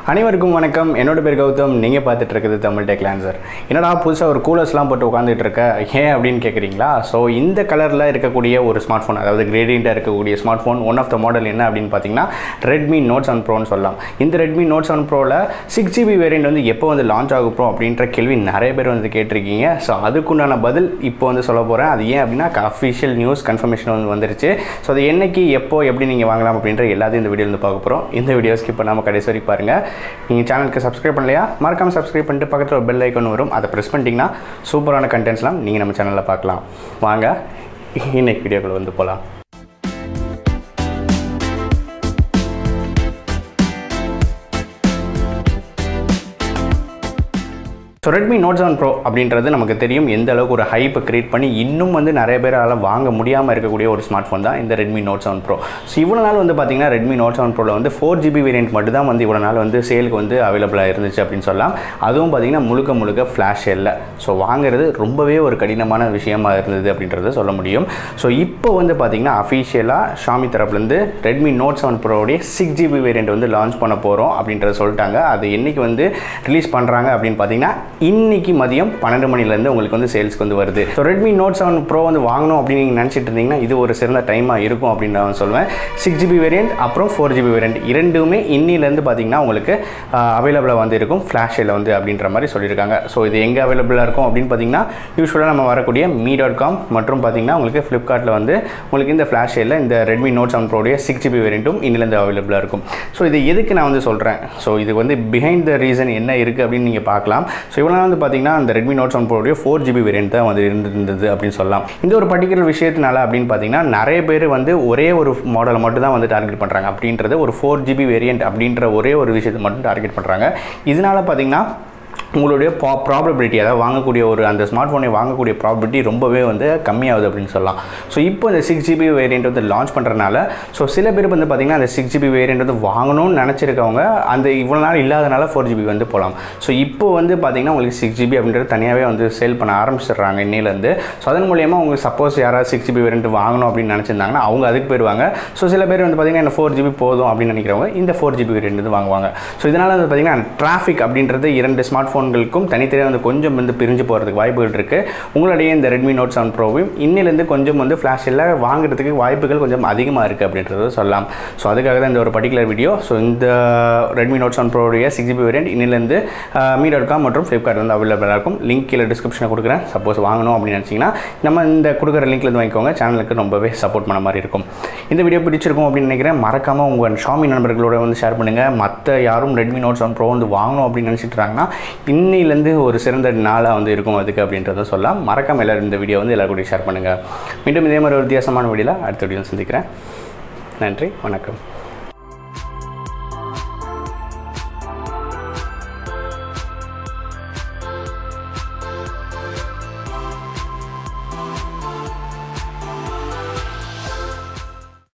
அனைவருக்கும் வணக்கம் என்னோட பேர் கௌதம் நீங்கள் பார்த்துட்டு இருக்குது தமிழ் டெக் லான்சர் என்னடா புதுசாக ஒரு கூலர்ஸ்லாம் போட்டு உட்காந்துட்டு இருக்க ஏன் அப்படின்னு கேட்குறீங்களா ஸோ இந்த கலரில் இருக்கக்கூடிய ஒரு ஸ்மார்ட் ஃபோன் அதாவது கிரேடியண்ட்டாக இருக்கக்கூடிய smart phone one of the model என்ன அப்படின்னு பார்த்தீங்கன்னா ரெட்மி நோட் செவன் ப்ரோன்னு சொல்லலாம் இந்த ரெட்மி நோட் செவன் ப்ரோவில் சிக்ஸ் ஜிபி வேரியண்ட் வந்து எப்போ வந்து லான்ச் ஆகும் ப்ரோ அப்படின்ற கேள்வி நிறைய பேர் வந்து கேட்டிருக்கீங்க ஸோ அதுக்குண்டான பதில் இப்போ வந்து சொல்ல போகிறேன் அது ஏன் அப்படின்னா அஃபிஷியல் நியூஸ் கன்ஃபர்மேஷன் வந்து வந்துருச்சு ஸோ அது என்னைக்கு எப்போ எப்படி நீங்கள் வாங்கலாம் அப்படின்ற எல்லாத்தையும் இந்த வீடியோ வந்து பார்க்க போகிறோம் இந்த வீடியோ ஸ்கிப் பண்ணாமல் கடைசி வரைக்கும் பாருங்கள் நீங்கள் சேனலுக்கு சப்ஸ்கிரைப் பண்ணலையா மறக்காமல் சப்ஸ்கிரைப் பண்ணிட்டு பக்கத்தில் ஒரு பெல் ஐக்கான் வரும் அதை ப்ரெஸ் பண்ணிட்டீங்கன்னா சூப்பரான கண்டென்ட்ஸ்லாம் நீங்கள் நம்ம சேனலில் பார்க்கலாம் வாங்க இன்னைக்கு வீடியோக்குள்ள வந்து போகலாம் so Redmi note seven pro அப்படின்றது நமக்கு தெரியும் எந்த அளவுக்கு ஒரு ஹைப்பை கிரியேட் பண்ணி இன்னும் வந்து நிறைய பேரால் வாங்க முடியாமல் இருக்கக்கூடிய ஒரு ஸ்மார்ட் ஃபோன் தான் இந்த Redmi note seven pro so இவ்வளோ நாள் வந்து பார்த்தீங்கன்னா ரெட்மி நோட் செவன் ப்ரோவில் வந்து ஃபோர் ஜிபி வேரியன்ட் மட்டும் தான் வந்து இவ்வளோ நாள் வந்து சேலுக்கு வந்து அவைலபிளாக இருந்துச்சு அப்படின்னு சொல்லலாம் அதுவும் பார்த்தீங்கன்னா முழுக்க முழுக்க ஃப்ளாஷ் இல்லை ஸோ வாங்குறது ரொம்பவே ஒரு கடினமான விஷயமா இருந்தது அப்படின்றத சொல்ல முடியும் ஸோ இப்போ வந்து பார்த்தீங்கன்னா அஃபிஷியலாக ஷாமி தரப்புலேருந்து ரெட்மி நோட் செவன் ப்ரோடைய சிக்ஸ் ஜிபி வேரியண்ட் வந்து லான்ச் பண்ண போகிறோம் அப்படின்றத சொல்லிட்டாங்க அது என்றைக்கு வந்து ரிலீஸ் பண்ணுறாங்க அப்படின்னு பார்த்தீங்கன்னா இன்னைக்கு மதியம் பன்னெண்டு மணிலேருந்து உங்களுக்கு வந்து சேல்ஸ்க்கு வந்து வருது so Redmi note seven pro வந்து வாங்கணும் அப்படின்னு நீங்கள் நினச்சிட்டு இருந்தீங்கன்னா இது ஒரு சிறந்த டைமாக இருக்கும் அப்படின்னு நான் சொல்லுவேன் சிக்ஸ் ஜிபி வேரியண்ட் அப்புறம் ஃபோர் ஜிபி வேரியண்ட் இரண்டுமே இன்னிலேருந்து பார்த்தீங்கன்னா உங்களுக்கு அவைலபிளாக வந்து இருக்கும் ஃப்ளாஷில் வந்து அப்படின்ற மாதிரி சொல்லியிருக்காங்க ஸோ இது எங்கே அவைலபிளாக இருக்கும் அப்படின்னு பார்த்தீங்கன்னா யூஸ்வலாக நம்ம வரக்கூடிய மீ டாட் காம் மற்றும் பார்த்தீங்கன்னா உங்களுக்கு ஃப்ளிப்கார்ட்டில் வந்து உங்களுக்கு இந்த ஃப்ளாஷ் சேலில் இந்த ரெட்மி நோட் செவன் ப்ரோடைய சிக்ஸ் ஜிபி வேரியண்ட்டும் இன்னிலேருந்து அவைலபிளாக இருக்கும் ஸோ இது எதுக்கு நான் வந்து சொல்கிறேன் ஸோ இது வந்து பிஹைண்ட் த ரீசன் என்ன இருக்குது அப்படின்னு நீங்கள் பார்க்கலாம் ஸோ இவ்வளோ நாள் வந்து பார்த்தீங்கன்னா அந்த ரெட்மி நோட் செவன் ப்ரோடைய ஃபோர் ஜிபி வேரியண்ட் தான் வந்து இருந்திருந்தது அப்படின்னு சொல்லலாம் இந்த ஒரு பர்டிகுலர் விஷயத்தினால அப்படின்னு பார்த்தீங்கன்னா நிறைய பேர் வந்து ஒரே ஒரு மாடலை மட்டும் தான் வந்து டார்கெட் பண்ணுறாங்க அப்படின்றது ஒரு ஃபோர் ஜிபி வேரியண்ட் அப்படின்ற ஒரே ஒரு விஷயத்தை மட்டும் டார்கெட் பண்ணுறாங்க இதனால் பார்த்தீங்கன்னா உங்களுடைய ப்ரா ப்ராபபிலிட்டி அதாவது வாங்கக்கூடிய ஒரு அந்த ஸ்மார்ட் ஃபோனை வாங்கக்கூடிய ப்ராபபிலிட்டி ரொம்பவே வந்து கம்மியாகுது அப்படின்னு சொல்லலாம் ஸோ இப்போ இந்த சிக்ஸ் ஜிபி வேரியண்ட் வந்து லான்ச் பண்ணுறதுனால ஸோ சில பேர் வந்து பார்த்திங்கன்னா அந்த சிக்ஸ் ஜிபி வேரியண்ட் வந்து வாங்கணும்னு நினச்சிருக்கவங்க அந்த இவ்வளோ நாள் இல்லாதனால ஃபோர் ஜிபி வந்து போகலாம் ஸோ இப்போ வந்து பார்த்திங்கன்னா உங்களுக்கு சிக்ஸ் ஜிபி அப்படின்றது தனியாகவே வந்து சேல் பண்ண ஆரம்பிச்சிடுறாங்க இன்னிலேருந்து ஸோ அதன் மூலியமாக உங்களுக்கு சப்போஸ் யாராவது சிக்ஸ் ஜிபி வேரியண்ட் வாங்கணும் அப்படின்னு நினச்சிருந்தாங்கன்னா அவங்க அதுக்கு போயிடுவாங்க ஸோ சில பேர் வந்து பார்த்திங்கன்னா இந்த ஃபோர் ஜிபி போதும் அப்படின்னு நினைக்கிறவங்க இந்த ஃபோர் ஜிபி வேரியண்ட் வந்து வாங்குவாங்க ஸோ இதனால் வந்து பார்த்திங்கன்னா டிராஃபிக் அப்படின்றது இரண்டு ஸ்மார்ட் ஃபோன்களுக்கும் தனித்தனியாக வந்து கொஞ்சம் வந்து பிரிஞ்சு போகிறதுக்கு வாய்ப்புகள் இருக்குது உங்களுடைய இந்த ரெட்மி நோட் செவன் ப்ரோவையும் இன்னிலேருந்து கொஞ்சம் வந்து ஃப்ளாஷில் வாங்குறதுக்கு வாய்ப்புகள் கொஞ்சம் அதிகமாக இருக்குது அப்படின்றத சொல்லலாம் ஸோ அதுக்காக தான் இந்த ஒரு பர்டிகுலர் வீடியோ ஸோ இந்த ரெட்மி நோட் செவன் ப்ரோடைய சிக்ஸ் ஜிபி வேரியண்ட் இன்னிலேருந்து மீ டாட் காம் மற்றும் ஃப்ளிப்கார்ட் வந்து அவைலபிளாக இருக்கும் லிங்க் கீழே டிஸ்கிரிப்ஷனில் கொடுக்குறேன் சப்போஸ் வாங்கணும் அப்படின்னு நினச்சிங்கன்னா நம்ம இந்த கொடுக்குற லிங்க்லேருந்து வாங்கிக்கோங்க சேனலுக்கு ரொம்பவே சப்போர்ட் பண்ண மாதிரி இருக்கும் இந்த வீடியோ பிடிச்சிருக்கும் அப்படின்னு நினைக்கிறேன் மறக்காமல் உங்கள் ஷாமி நண்பர்களோட வந்து ஷேர் பண்ணுங்கள் மற்ற யாரும் ரெட்மி நோட் செவன் ப்ரோ வந்து வாங்கணும் அப்படின்னு நினச்சிட்டு இருக்காங்கன்னா இன்னிலேருந்து ஒரு சிறந்த நாளாக வந்து இருக்கும் அதுக்கு அப்படின்றத சொல்லலாம் மறக்காமல் எல்லோரும் இந்த வீடியோ வந்து எல்லாரும் கூட ஷேர் பண்ணுங்கள் மீண்டும் இதே மாதிரி ஒரு வித்தியாசமான வீடியோவில் அடுத்த வீடியோ சந்திக்கிறேன் நன்றி வணக்கம்